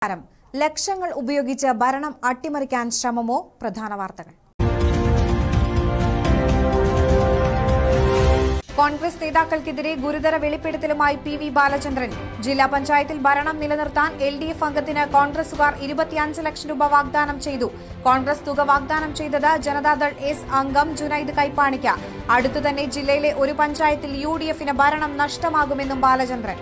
നമസ്കാരം ലക്ഷങ്ങൾ ഉപയോഗിച്ച് ഭരണം അട്ടിമറിക്കാൻ ശ്രമമോ പ്രധാന വാർത്തകൾ കോൺഗ്രസ് നേതാക്കൾക്കെതിരെ ഗുരുതര വെളിപ്പെടുത്തലുമായി പി വി ബാലചന്ദ്രൻ ജില്ലാ പഞ്ചായത്തിൽ ഭരണം നിലനിർത്താൻ എൽ ഡി എഫ് അംഗത്തിന് കോൺഗ്രസുകാർ ഇരുപത്തിയഞ്ച് ലക്ഷം രൂപ വാഗ്ദാനം ചെയ്തു കോൺഗ്രസ് തുക വാഗ്ദാനം ചെയ്തത് ജനതാദൾ എസ് അംഗം ജുനൈദ് കൈപ്പാണിക്ക അടുത്തുതന്നെ ജില്ലയിലെ ഒരു പഞ്ചായത്തിൽ യു ഡി എഫിന് ഭരണം നഷ്ടമാകുമെന്നും ബാലചന്ദ്രൻ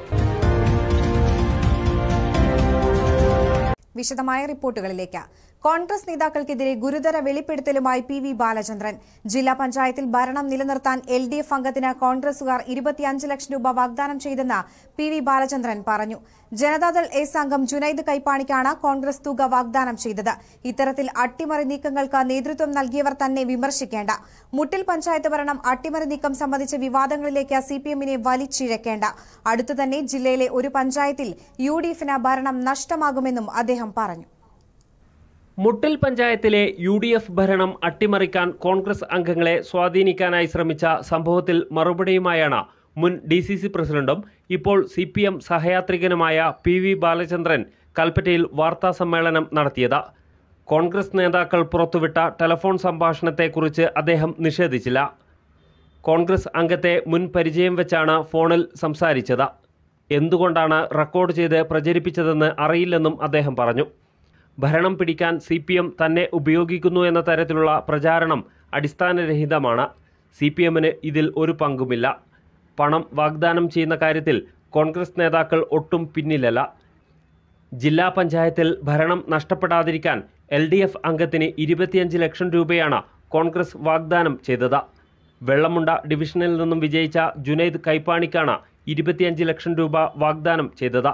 വിശദമായ റിപ്പോർട്ടുകളിലേക്ക് കോൺഗ്രസ് നേതാക്കൾക്കെതിരെ ഗുരുതര വെളിപ്പെടുത്തലുമായി പി വി ബാലചന്ദ്രൻ ജില്ലാ പഞ്ചായത്തിൽ ഭരണം നിലനിർത്താൻ എൽ ഡി എഫ് അംഗത്തിന് കോൺഗ്രസുകാർ ഇരുപത്തിയഞ്ച് ലക്ഷം രൂപ വാഗ്ദാനം ചെയ്തെന്ന് പി വി ബാലചന്ദ്രൻ പറഞ്ഞു ജനതാദൾ എസ് അംഗം ജുനൈദ് കൈപ്പാണിക്കാണ് കോൺഗ്രസ് തുക വാഗ്ദാനം ചെയ്തത് ഇത്തരത്തിൽ അട്ടിമറി നീക്കങ്ങൾക്ക് നേതൃത്വം നൽകിയവർ തന്നെ വിമർശിക്കേണ്ട മുട്ടിൽ പഞ്ചായത്ത് ഭരണം അട്ടിമറി നീക്കം സംബന്ധിച്ച വിവാദങ്ങളിലേക്ക് സിപിഎമ്മിനെ വലിച്ചിഴക്കേണ്ട അടുത്തുതന്നെ ജില്ലയിലെ ഒരു പഞ്ചായത്തിൽ യു ഡി എഫിന് ഭരണം നഷ്ടമാകുമെന്നും അദ്ദേഹം പറഞ്ഞു മുട്ടിൽ പഞ്ചായത്തിലെ യു ഡി എഫ് ഭരണം അട്ടിമറിക്കാൻ കോൺഗ്രസ് അംഗങ്ങളെ സ്വാധീനിക്കാനായി ശ്രമിച്ച സംഭവത്തിൽ മറുപടിയുമായാണ് മുൻ ഡി സി സി പ്രസിഡന്റും ഇപ്പോൾ സി പി എം സഹയാത്രികനുമായ പി വി ബാലചന്ദ്രൻ കൽപ്പറ്റയിൽ വാർത്താ സമ്മേളനം നടത്തിയത് കോൺഗ്രസ് നേതാക്കൾ പുറത്തുവിട്ട ടെലഫോൺ സംഭാഷണത്തെക്കുറിച്ച് അദ്ദേഹം നിഷേധിച്ചില്ല കോൺഗ്രസ് അംഗത്തെ മുൻ പരിചയം വെച്ചാണ് ഫോണിൽ സംസാരിച്ചത് എന്തുകൊണ്ടാണ് റെക്കോർഡ് ചെയ്ത് പ്രചരിപ്പിച്ചതെന്ന് അറിയില്ലെന്നും അദ്ദേഹം പറഞ്ഞു ഭരണം പിടിക്കാൻ സി പി എം തന്നെ ഉപയോഗിക്കുന്നു എന്ന തരത്തിലുള്ള പ്രചാരണം അടിസ്ഥാനരഹിതമാണ് സി പി എമ്മിന് ഇതിൽ ഒരു പങ്കുമില്ല പണം വാഗ്ദാനം ചെയ്യുന്ന കാര്യത്തിൽ കോൺഗ്രസ് നേതാക്കൾ ഒട്ടും പിന്നിലല്ല ജില്ലാ പഞ്ചായത്തിൽ ഭരണം നഷ്ടപ്പെടാതിരിക്കാൻ എൽ ഡി എഫ് അംഗത്തിന് ഇരുപത്തിയഞ്ച് ലക്ഷം രൂപയാണ് കോൺഗ്രസ് വാഗ്ദാനം ചെയ്തത് വെള്ളമുണ്ട ഡിവിഷനിൽ നിന്നും വിജയിച്ച ജുനൈദ് കൈപ്പാണിക്കാണ് ഇരുപത്തിയഞ്ച് ലക്ഷം രൂപ വാഗ്ദാനം ചെയ്തത്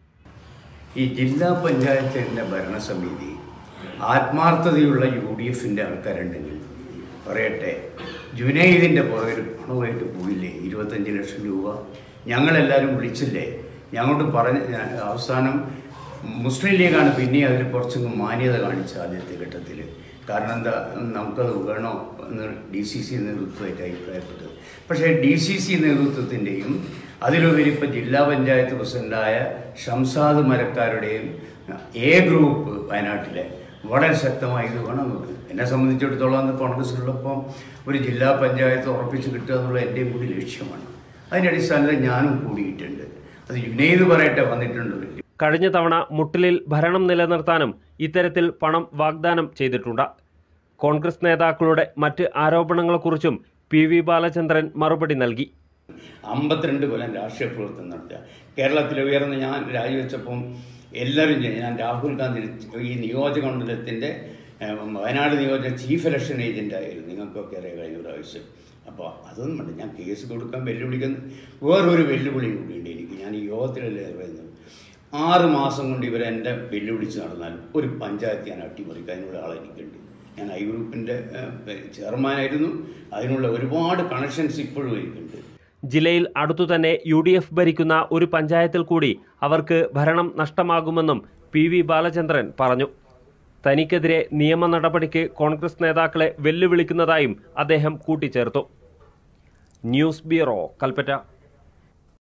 ഈ ജില്ലാ പഞ്ചായത്തിൻ്റെ ഭരണസമിതി ആത്മാർത്ഥതയുള്ള യു ഡി എഫിൻ്റെ ആൾക്കാരുണ്ടെങ്കിൽ പറയട്ടെ ജുനൈദിൻ്റെ പുറകിൽ പണമായിട്ട് പോയില്ലേ ഇരുപത്തഞ്ച് ലക്ഷം രൂപ ഞങ്ങളെല്ലാവരും വിളിച്ചില്ലേ ഞങ്ങളോട് പറഞ്ഞ ഞാൻ- അവസാനം മുസ്ലിം ലീഗാണ് പിന്നെ അതിൽ കുറച്ചും മാന്യത കാണിച്ച ആദ്യത്തെ ഘട്ടത്തിൽ കാരണം എന്താ നമുക്കത് വേണോ എന്ന് ഡി സി സി നേതൃത്വമായിട്ട് അഭിപ്രായപ്പെട്ടത് പക്ഷേ ഡി സി സി നേതൃത്വത്തിൻ്റെയും അതിലുപരി ഇപ്പോൾ ജില്ലാ പഞ്ചായത്ത് പ്രസിഡൻ്റായ ഷംസാദ് മരക്കാരുടെയും എ ഗ്രൂപ്പ് വയനാട്ടിലെ വളരെ ശക്തമായി ഇത് വേണമെന്ന് പറഞ്ഞു എന്നെ സംബന്ധിച്ചിടത്തോളം അന്ന് കോൺഗ്രസ്സിലുള്ളപ്പം ഒരു ജില്ലാ പഞ്ചായത്ത് ഉറപ്പിച്ച് കിട്ടുക എന്നുള്ള എൻ്റെയും കൂടി ലക്ഷ്യമാണ് അതിൻ്റെ അടിസ്ഥാനത്തിൽ ഞാനും കൂടിയിട്ടുണ്ട് അത് യുനൈദ് പറയട്ടെ വന്നിട്ടുണ്ട് വലിയ കഴിഞ്ഞ തവണ മുട്ടിലിൽ ഭരണം നിലനിർത്താനും ഇത്തരത്തിൽ പണം വാഗ്ദാനം ചെയ്തിട്ടുണ്ട് കോൺഗ്രസ് നേതാക്കളുടെ മറ്റ് ആരോപണങ്ങളെക്കുറിച്ചും പി വി ബാലചന്ദ്രൻ മറുപടി നൽകി അമ്പത്തിരണ്ട് കൊല്ലം രാഷ്ട്രീയ പ്രവർത്തനം നടത്തുക കേരളത്തിൽ ഉയർന്ന് ഞാൻ രാജിവെച്ചപ്പം എല്ലാവരും ചെയ്യും. ഞാൻ രാഹുൽ ഗാന്ധി ഈ നിയോജക മണ്ഡലത്തിൻ്റെ ഏഹ്, വയനാട് നിയോജക ചീഫ് ഇലക്ഷൻ ഏജൻ്റ് ആയിരുന്നു നിങ്ങൾക്കൊക്കെ അറിയാം കഴിഞ്ഞ പ്രാവശ്യം അപ്പോൾ അതൊന്നും വേണ്ട ഞാൻ കേസ് കൊടുക്കാൻ വെല്ലുവിളിക്കുന്ന വേറൊരു വെല്ലുവിളി കൂടിയുണ്ട് എനിക്ക് ഞാൻ ഈ യോഗത്തിലല്ലേ പറയുന്നത് ആറ് മാസം കൊണ്ട് ഇവരെൻ്റെ വെല്ലുവിളിച്ച് നടന്നാലും ഒരു പഞ്ചായത്ത് ഞാൻ അട്ടിമറിക്കാൻ അതിനുള്ള ആൾ എനിക്കുണ്ട് ഞാൻ ഐ ഗ്രൂപ്പിൻ്റെ ചെയർമാനായിരുന്നു അതിനുള്ള ഒരുപാട് കണക്ഷൻസ് ഇപ്പോഴും എനിക്കുണ്ട് ജില്ലയിൽ അടുത്തുതന്നെ യു ഡി എഫ് ഭരിക്കുന്ന ഒരു പഞ്ചായത്തിൽ കൂടി അവർക്ക് ഭരണം നഷ്ടമാകുമെന്നും പി വി ബാലചന്ദ്രൻ പറഞ്ഞു തനിക്കെതിരെ നിയമ നടപടിക്ക് കോൺഗ്രസ് നേതാക്കളെ വെല്ലുവിളിക്കുന്നതായും അദ്ദേഹം കൂട്ടിച്ചേർത്തു ന്യൂസ് ബ്യൂറോ കൽപ്പറ്റ